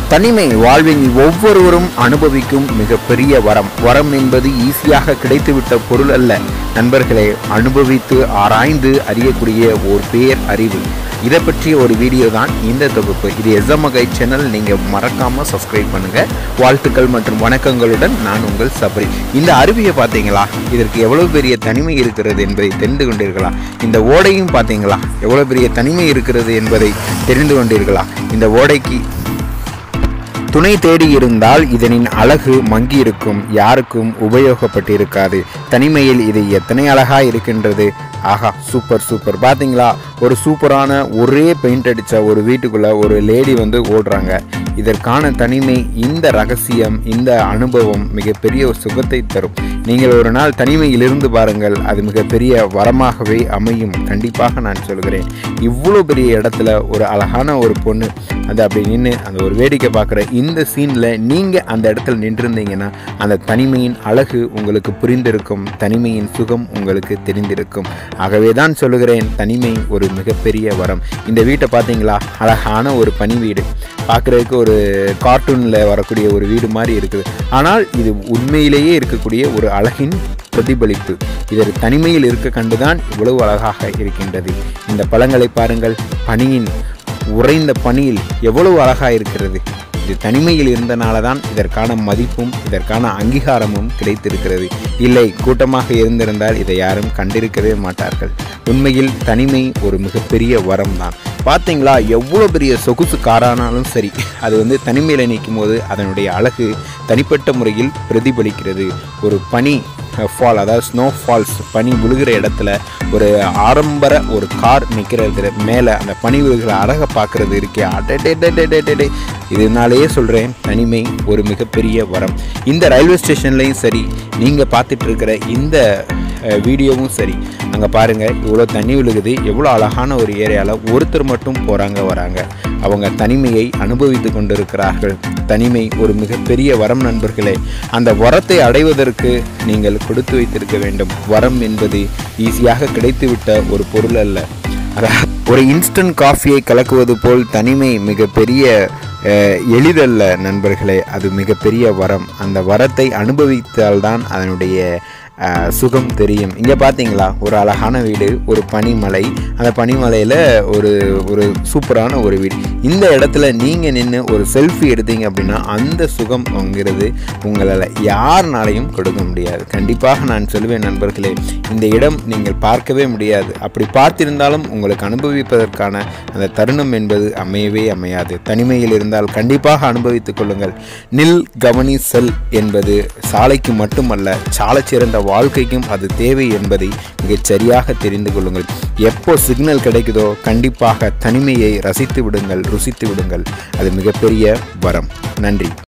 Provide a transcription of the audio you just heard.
தனிமை வாழ்வின் ஒவ்வொருவரும் அனுபவிக்கும் மிகப்பெரிய வரம் வரம் என்பது ஈஸியாக கிடைத்துவிட்ட பொருள் அல்ல நண்பர்களே அனுபவித்து ஆராய்ந்து அறியக்கூடிய ஒரு பேர் அறிவு இதை பற்றிய ஒரு வீடியோ தான் இந்த தொகுப்பு இது எஸ்எம்ஐ சேனல் நீங்கள் மறக்காமல் சப்ஸ்கிரைப் பண்ணுங்கள் வாழ்த்துக்கள் மற்றும் வணக்கங்களுடன் நான் உங்கள் சபரி இந்த அருவியை பார்த்தீங்களா இதற்கு எவ்வளோ பெரிய தனிமை இருக்கிறது என்பதை தெரிந்து கொண்டீர்களா இந்த ஓடையும் பார்த்தீங்களா எவ்வளோ பெரிய தனிமை இருக்கிறது என்பதை தெரிந்து கொண்டீர்களா இந்த ஓடைக்கு துணை தேடி இருந்தால் இதனின் அழகு மங்கி இருக்கும் யாருக்கும் உபயோகப்பட்டிருக்காது தனிமையில் இது எத்தனை அழகா இருக்கின்றது ஆஹா சூப்பர் சூப்பர் பாத்தீங்களா ஒரு சூப்பரான ஒரே பெயிண்ட் அடித்த ஒரு வீட்டுக்குள்ள ஒரு லேடி வந்து ஓடுறாங்க இதற்கான தனிமை இந்த ரகசியம் இந்த அனுபவம் மிகப்பெரிய ஒரு சுகத்தை தரும் நீங்கள் ஒரு நாள் தனிமையில் இருந்து பாருங்கள் அது மிகப்பெரிய வரமாகவே அமையும் கண்டிப்பாக நான் சொல்கிறேன் இவ்வளோ பெரிய இடத்துல ஒரு அழகான ஒரு பொண்ணு அது அப்படி நின்று அந்த ஒரு வேடிக்கை பார்க்குற இந்த சீனில் நீங்கள் அந்த இடத்துல நின்றிருந்தீங்கன்னா அந்த தனிமையின் அழகு உங்களுக்கு புரிந்திருக்கும் தனிமையின் சுகம் உங்களுக்கு தெரிந்திருக்கும் ஆகவே தான் சொல்லுகிறேன் தனிமை ஒரு மிகப்பெரிய வரம் இந்த வீட்டை பார்த்தீங்களா அழகான ஒரு பனி வீடு பார்க்குறதுக்கு ஒரு கார்ட்டூனில் வரக்கூடிய ஒரு வீடு மாதிரி இருக்குது ஆனால் இது உண்மையிலேயே இருக்கக்கூடிய ஒரு அழகின் பிரதிபலிப்பு இதற்கு தனிமையில் இருக்க கண்டுதான் இவ்வளவு அழகாக இருக்கின்றது இந்த பழங்களை பாருங்கள் பனியின் உறைந்த பனியில் எவ்வளவு அழகாக இருக்கிறது இது தனிமையில் இருந்தனால தான் இதற்கான மதிப்பும் இதற்கான அங்கீகாரமும் கிடைத்திருக்கிறது இல்லை கூட்டமாக இருந்திருந்தால் இதை யாரும் கண்டிருக்கவே மாட்டார்கள் உண்மையில் தனிமை ஒரு மிகப்பெரிய வரம் தான் பார்த்தீங்களா எவ்வளோ பெரிய சொகுசு காரானாலும் சரி அது வந்து தனிமையில் நிற்கும் போது அதனுடைய அழகு தனிப்பட்ட முறையில் பிரதிபலிக்கிறது ஒரு பனி ஃபால் அதாவது ஸ்னோ ஃபால்ஸ் பனி விழுகிற இடத்துல ஒரு ஆடம்பர ஒரு கார் நிற்கிறது மேலே அந்த பனி விழுகிற அழகை பார்க்குறது இருக்கே அடே இதனாலேயே சொல்கிறேன் தனிமை ஒரு மிகப்பெரிய வரம் இந்த ரயில்வே ஸ்டேஷன்லேயும் சரி நீங்கள் பார்த்துட்டு இருக்கிற இந்த அஹ், வீடியோவும் சரி அங்கே பாருங்கள் இவ்வளோ தண்ணி விழுகுது எவ்வளோ அழகான ஒரு ஏரியாவில் ஒருத்தர் மட்டும் போகிறாங்க வராங்க அவங்க தனிமையை அனுபவித்து கொண்டிருக்கிறார்கள் தனிமை ஒரு மிகப்பெரிய வரம் நண்பர்களே அந்த வரத்தை அடைவதற்கு நீங்கள் கொடுத்து வைத்திருக்க வேண்டும் வரம் என்பது ஈஸியாக கிடைத்துவிட்ட ஒரு பொருள் அல்ல அதாவது ஒரு இன்ஸ்டன்ட் காஃபியை கலக்குவது போல் தனிமை மிகப்பெரிய அஹ், எளிதல்ல நண்பர்களே அது மிகப்பெரிய வரம் அந்த வரத்தை அனுபவித்தால்தான் அதனுடைய அஹ், சுகம் தெரியும் இங்கே பார்த்தீங்களா ஒரு அழகான வீடு ஒரு பனிமலை அந்த பனிமலையில் ஒரு ஒரு சூப்பரான ஒரு வீடு இந்த இடத்துல நீங்கள் நின்று ஒரு செல்ஃபி எடுத்தீங்க அப்படின்னா அந்த சுகம் அங்கிறது உங்களால் யாருனாலையும் கொடுக்க முடியாது கண்டிப்பாக நான் சொல்லுவேன் நண்பர்களே இந்த இடம் நீங்கள் பார்க்கவே முடியாது அப்படி பார்த்திருந்தாலும் உங்களுக்கு அனுபவிப்பதற்கான அந்த தருணம் என்பது அமையவே அமையாது தனிமையில் இருந்தால் கண்டிப்பாக அனுபவித்துக் கொள்ளுங்கள் நில் கவனி செல் என்பது சாலைக்கு மட்டுமல்ல சாலச்சிறந்த வாழ்க்கைக்கும் அது தேவை என்பதை மிகச் சரியாக தெரிந்து கொள்ளுங்கள் எப்போ சிக்னல் கிடைக்குதோ கண்டிப்பாக தனிமையை ரசித்து விடுங்கள் ருசித்து விடுங்கள் அது மிகப்பெரிய வரம் நன்றி